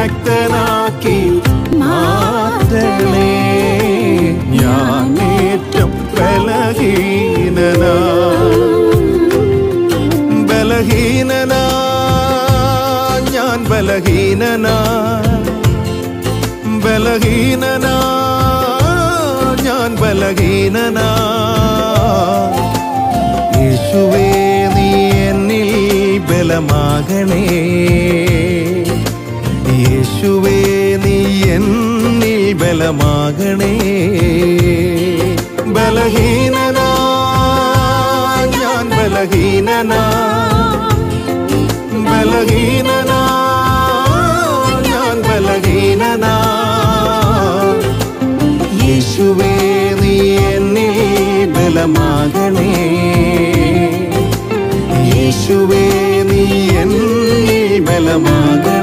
ശക്തനാക്കി മാറ്റണേ ഞാൻ ഏറ്റവും ബലഹീനനാ ബലഹീനനാ ഞാൻ ബലഹീനനാ ബലഹീനനാ ഞാൻ ബലഹീനനാ യേശുവേ നീ എന്നിൽ ബലമാകണേ യേശുവേ നീ എന്നിൽ ബലമാകണേ ബലഹീനനാ ഞാൻ ബലഹീനനാ ബലഹീനനാ ഞാൻ ബലഹീനനാ യേശുവേ നീ എന്നിൽ ബലമാകണേ യേശുവേ നീ എന്നിൽ ബലമാകണേ